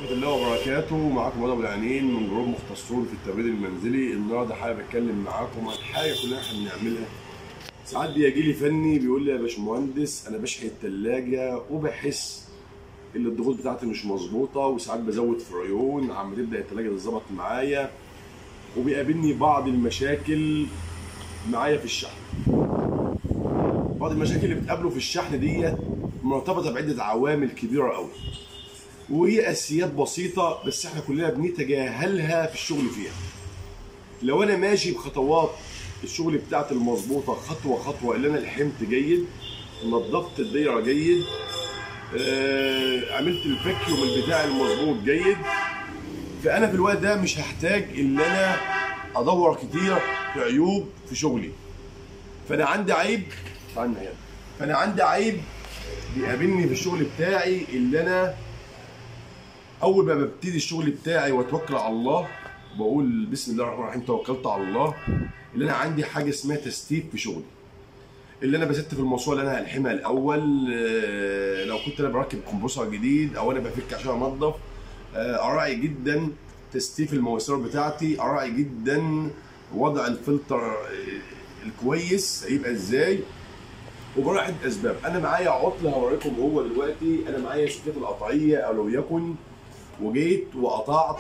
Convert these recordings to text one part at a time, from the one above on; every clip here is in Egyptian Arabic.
ورحمة الله وبركاته معاكم أنا أبو العينين من جروب مختصون في التبريد المنزلي النهارده حابب أتكلم معاكم عن حاجة كلنا إحنا بنعملها ساعات بيجي لي فني بيقول لي يا باشمهندس أنا بشحن التلاجة وبحس إن الضغوط بتاعتي مش مظبوطة وساعات بزود فريون عم تبدأ التلاجة تتظبط معايا وبيقابلني بعض المشاكل معايا في الشحن بعض المشاكل اللي بتقابله في الشحن ديت مرتبطة بعدة عوامل كبيرة قوي وهي اساسيات بسيطه بس احنا كلنا بنتجاهلها في الشغل فيها لو انا ماشي بخطوات الشغل بتاعتي المظبوطه خطوه خطوه اللي انا لحمت جيد نظفت الدايره جيد آه، عملت الفاكيوم بتاعي المظبوط جيد فانا في الوقت ده مش هحتاج ان انا ادور كتير في عيوب في شغلي فانا عندي عيب استنى هنا فانا عندي عيب بيقابلني في الشغل بتاعي اللي انا اول ما ببتدي الشغل بتاعي واتوكل على الله بقول بسم الله الرحمن الرحيم توكلت على الله اللي انا عندي حاجه اسمها تستيف في شغلي اللي انا بست في الموصوله اللي انا هلحمها الاول آه، لو كنت انا بركب كمبرسور جديد او انا بفك عشان انضف آه، اراعي جدا تستيف المواسير بتاعتي اراعي جدا وضع الفلتر آه، الكويس هيبقى ازاي وبراعي عدة اسباب انا معايا عطل هوريكم هو دلوقتي انا معايا سكات القطعيه او لو يكن وجيت وقطعت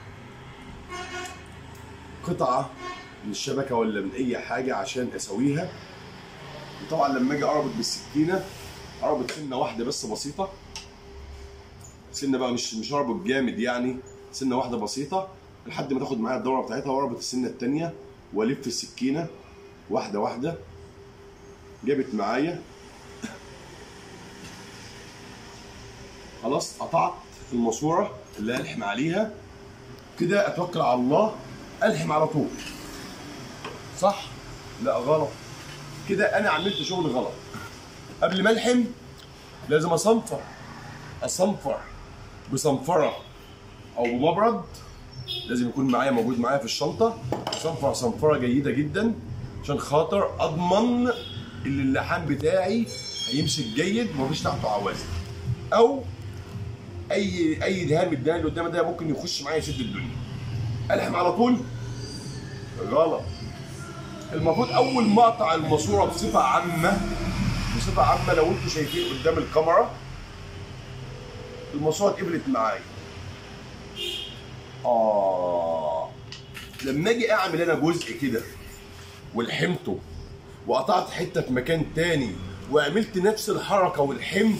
قطعه من الشبكه ولا من اي حاجه عشان اسويها وطبعا لما اجي اربط بالسكينه اربط سنه واحده بس بسيطه سنه بقى مش مش اربط جامد يعني سنه واحده بسيطه لحد ما تاخد معايا الدوره بتاعتها واربط السنه الثانيه والف السكينه واحده واحده جابت معايا خلاص قطعت في الماسوره اللي الحم عليها كده اتوكل على الله الحم على طول صح لا غلط كده انا عملت شغل غلط قبل ما الحم لازم اصنفر اصنفر بصنفره او بمبرد لازم يكون معايا موجود معايا في الشنطه صنفر صنفره جيده جدا عشان خاطر اضمن ان اللحام بتاعي هيمسك جيد ومفيش تحته عوازل او اي اي دهان من الدهان اللي قدامي ده ممكن يخش معايا يسد الدنيا الحم على طول غلط المفروض اول ما اقطع الماسوره بصفه عامه بصفه عامه لو انتم شايفين قدام الكاميرا الماسوره اتقبلت معايا اه لما اجي اعمل انا جزء كده ولحمته وقطعت حته في مكان تاني وعملت نفس الحركه والحمت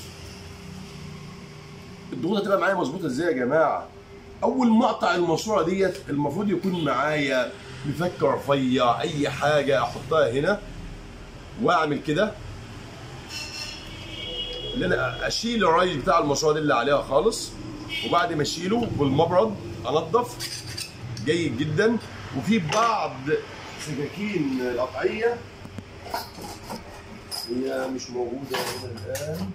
الضغوط هتبقى معايا مظبوطه ازاي يا جماعه اول ما اقطع الماسوره ديت المفروض يكون معايا مفك رفيع اي حاجه احطها هنا واعمل كده اللي انا اشيل الراي بتاع الماسوره دي اللي عليها خالص وبعد ما اشيله بالمبرد انضف جيد جدا وفي بعض سكاكين القطعيه هي مش موجوده هنا الان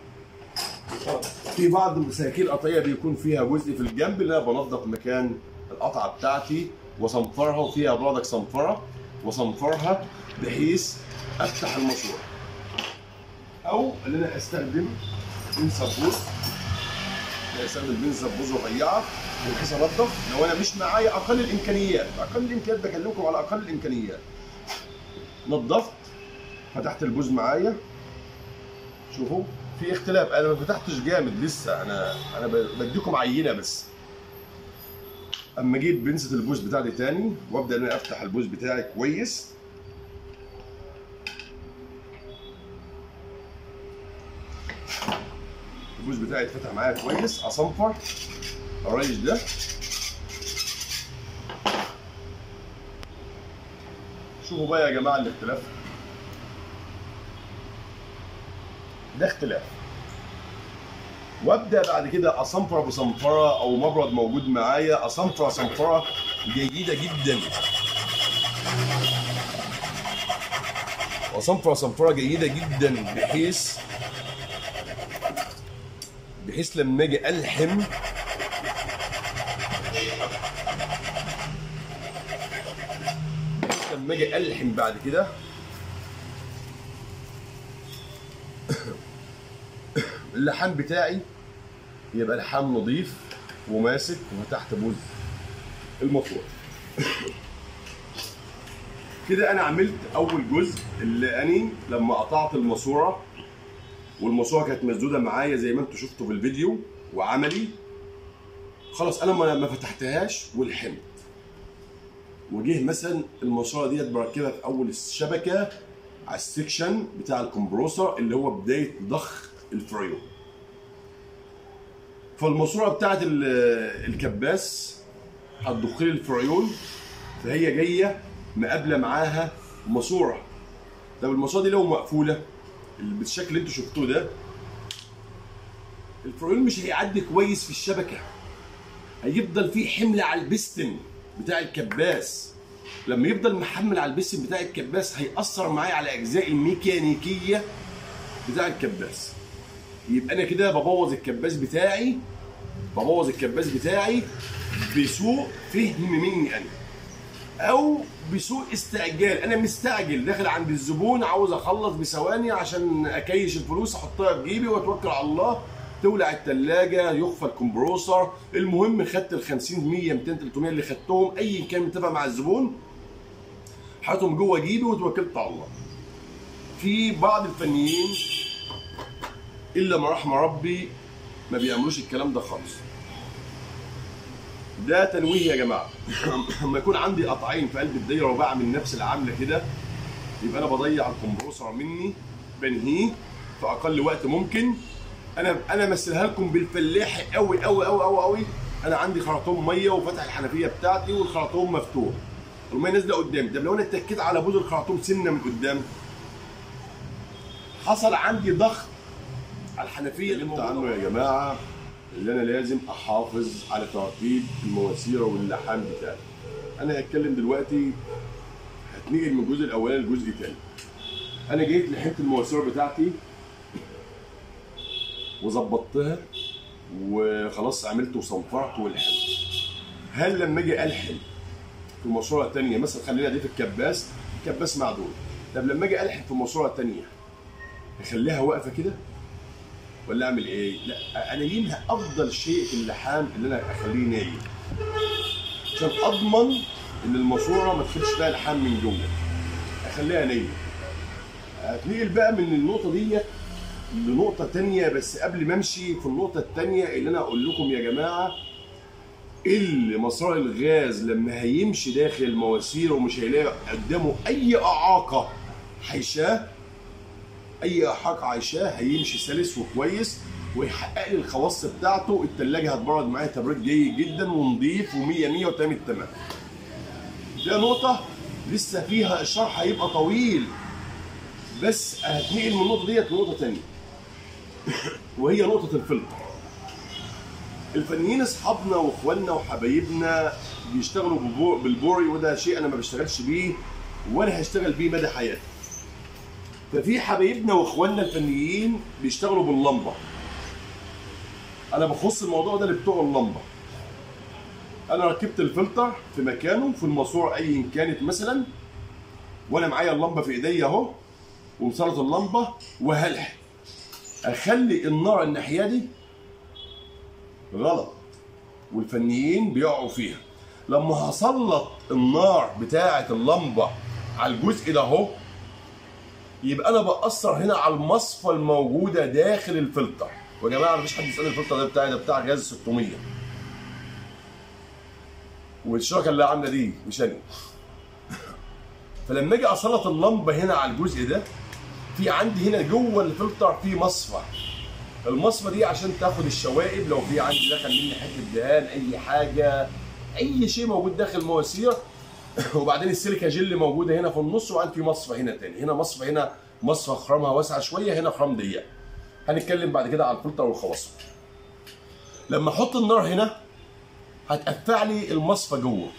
في بعض المساكين القطعيه بيكون فيها جزء في الجنب اللي انا بنظف مكان القطعه بتاعتي وصنفرها وفيها برضك صنفره وصنفرها بحيث افتح الماسوره او اللي انا استخدم بين سبوز استخدم بين سبوز رفيعه بحيث انضف لو انا مش معايا اقل الامكانيات اقل الامكانيات بكلمكم على اقل الامكانيات نظفت فتحت البوز معايا شوفوا في اختلاف انا ما فتحتش جامد لسه انا انا بديكم عينه بس اما اجيب بنسة البوز بتاعتي تاني وابدا ان انا افتح البوز بتاعي كويس البوز بتاعي اتفتح معايا كويس اصنفر الريش ده شوفوا بقى يا جماعه الاختلاف ده اختلاف وابدا بعد كده اصنفر بصنفره او مبرد موجود معايا اصنفر صنفره جيده جدا واصنفر صنفره جيده جدا بحيث بحيث لما اجي الحم بحيث لما اجي الحم بعد كده اللحام بتاعي يبقى لحام نظيف وماسك وفتحت بوز الماسوره كده انا عملت اول جزء اللي اني لما قطعت الماسوره والماسوره كانت مسدوده معايا زي ما انتم شفتوا في الفيديو وعملي خلاص انا ما ما فتحتهاش ولحمت وجه مثلا الماسوره ديت بركبها في اول الشبكه على السكشن بتاع الكمبروسر اللي هو بدايه ضخ الفريون فالماسوره بتاعت ال- الكباس هتضخ لي الفريون فهي جايه مقابله معاها ماسوره طب الماسوره دي لو مقفوله بالشكل اللي انتوا شفتوه ده الفريون مش هيعدي كويس في الشبكه هيفضل فيه حمل على البستن بتاع الكباس لما يفضل محمل على البستن بتاع الكباس هيأثر معايا على اجزاء الميكانيكيه بتاع الكباس يبقى انا كده ببوظ الكباس بتاعي ببوظ الكباس بتاعي بسوء فهم مني انا او بسوء استعجال انا مستعجل داخل عند الزبون عاوز اخلص بثواني عشان اكيش الفلوس احطها في جيبي واتوكل على الله تولع الثلاجه يخفى الكمبروسر المهم خدت ال 50 100 200 300 اللي خدتهم ايا كان متفق مع الزبون حطهم جوه جيبي وتوكلت على الله في بعض الفنيين الا ما رحم ربي ما بيعملوش الكلام ده خالص ده تنويه يا جماعه لما يكون عندي قطعين في قلب الدايره وبعمل نفس العمله كده يبقى انا بضيع الكمبروسر مني بنهيه في اقل وقت ممكن انا انا امثلها لكم بالفلاحي قوي قوي قوي قوي قوي انا عندي خرطوم ميه وفتح الحنفيه بتاعتي والخرطوم مفتوح الميه نازله قدامي طب لو انا اتكيت على بوز الخرطوم سنه من قدام حصل عندي ضغط على الحنفيه اللي انت عنه يا جماعه اللي انا لازم احافظ على ترتيب المواسير واللحام بتاعي انا هتكلم دلوقتي هتنقل من الجزء الاولاني للجزء الثاني انا جيت لحمت المواسير بتاعتي وظبطتها وخلاص عملت وصنفرت والحمت هل لما اجي الحم في ماسوره ثانيه مثلا خلينا دي في الكباس كباس معدول طب لما اجي الحم في ماسوره ثانيه اخليها واقفه كده ولا اعمل ايه؟ لا انيمها افضل شيء في اللحام اللي انا اخليه نايم عشان اضمن ان الماسوره ما تدخلش فيها لحام من جوه اخليها نايمه هتنقل بقى من النقطه ديت لنقطه تانية بس قبل ما امشي في النقطه التانية اللي انا اقول لكم يا جماعه اللي مسار الغاز لما هيمشي داخل المواسير ومش هيلاقي قدامه اي اعاقه حيشاه اي احاق عايشاه هيمشي سلس وكويس ويحقق لي الخواص بتاعته التلاجة هتبرد معايا تبريد جيد جدا ونضيف و100 100 وتمام التمام ده نقطة لسه فيها الشرح هيبقى طويل بس هتنقل من النقطة ديت لنقطة تانية وهي نقطة الفلتر الفنيين اصحابنا واخواننا وحبايبنا بيشتغلوا ببو- بالبوري وده شيء انا ما بشتغلش بيه ولا هشتغل بيه مدى حياتي ففي حبايبنا واخواننا الفنيين بيشتغلوا باللمبه انا بخص الموضوع ده لبتوع اللمبه انا ركبت الفلتر في مكانه في الماسوره ايا كانت مثلا وانا معايا اللمبه في ايديا اهو ومسلط اللمبه وهلح اخلي النار الناحيه دي غلط والفنيين بيقعوا فيها لما هسلط النار بتاعه اللمبه على الجزء ده اهو يبقى انا باثر هنا على المصفى الموجوده داخل الفلتر ويا جماعه مفيش حد يسال الفلتر ده بتاعي ده بتاع غاز 600 والشركه اللي عامله دي مش انا فلما اجي اسلط اللمبه هنا على الجزء ده في عندي هنا جوه الفلتر في مصفى المصفى دي عشان تاخد الشوائب لو في عندي دخل مني حته دهان اي حاجه اي شيء موجود داخل المواسير وبعدين السيليكا جل موجوده هنا في النص وبعدين في مصفى هنا تاني هنا مصفى هنا مصفى خرامها واسعه شويه هنا خرام ضيق هنتكلم بعد كده على الفلتر والخواص لما احط النار هنا هتقفع لي المصفى جوه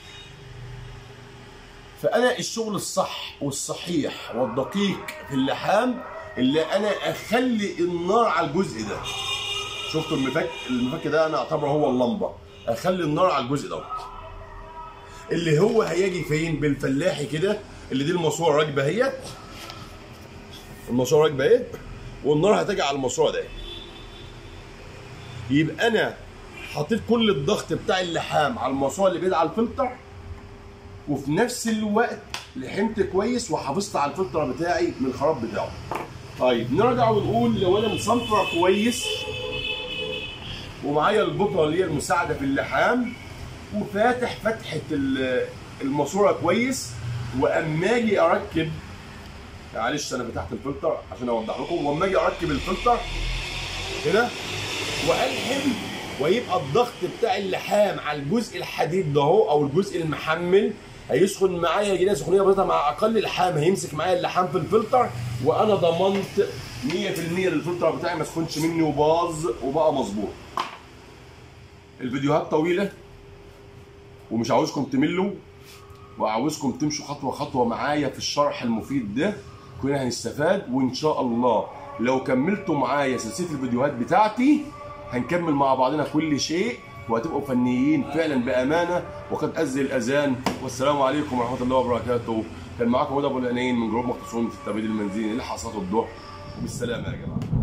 فانا الشغل الصح والصحيح والدقيق في اللحام اللي انا اخلي النار على الجزء ده شفتوا المفك المفك ده انا اعتبره هو اللمبه اخلي النار على الجزء دوت اللي هو هيجي فين بالفلاحي كده اللي دي الماسوره راكبه اهيت الماسوره راكبه اهي والنار هتجي على الماسوره ده يبقى انا حطيت كل الضغط بتاع اللحام على الماسوره اللي بعيد على الفلتر وفي نفس الوقت لحمت كويس وحافظت على الفلتر بتاعي من الخراب بتاعه طيب نرجع ونقول لو انا مصنفر كويس ومعايا البطه اللي هي المساعده في اللحام وفاتح فتحه ال- الماسوره كويس واما اجي اركب معلش انا فتحت الفلتر عشان اوضح لكم واما اجي اركب الفلتر كده والحم ويبقى الضغط بتاع اللحام على الجزء الحديد ده اهو او الجزء المحمل هيسخن معايا يجي لها سخونيه بسيطه مع اقل لحام هيمسك معايا اللحام في الفلتر وانا ضمنت 100% الفلتر بتاعي ما سخنش مني وباظ وبقى مظبوط الفيديوهات طويله ومش عاوزكم تملوا وعاوزكم تمشوا خطوه خطوه معايا في الشرح المفيد ده كلنا هنستفاد وان شاء الله لو كملتوا معايا سلسله الفيديوهات بتاعتي هنكمل مع بعضنا كل شيء وهتبقوا فنيين فعلا بامانه وقد اذن الاذان والسلام عليكم ورحمه الله وبركاته كان معاكم هدى ابو العينين من جروب مختصون في التبريد المنزلي لحصات الظهر وبالسلامه يا جماعه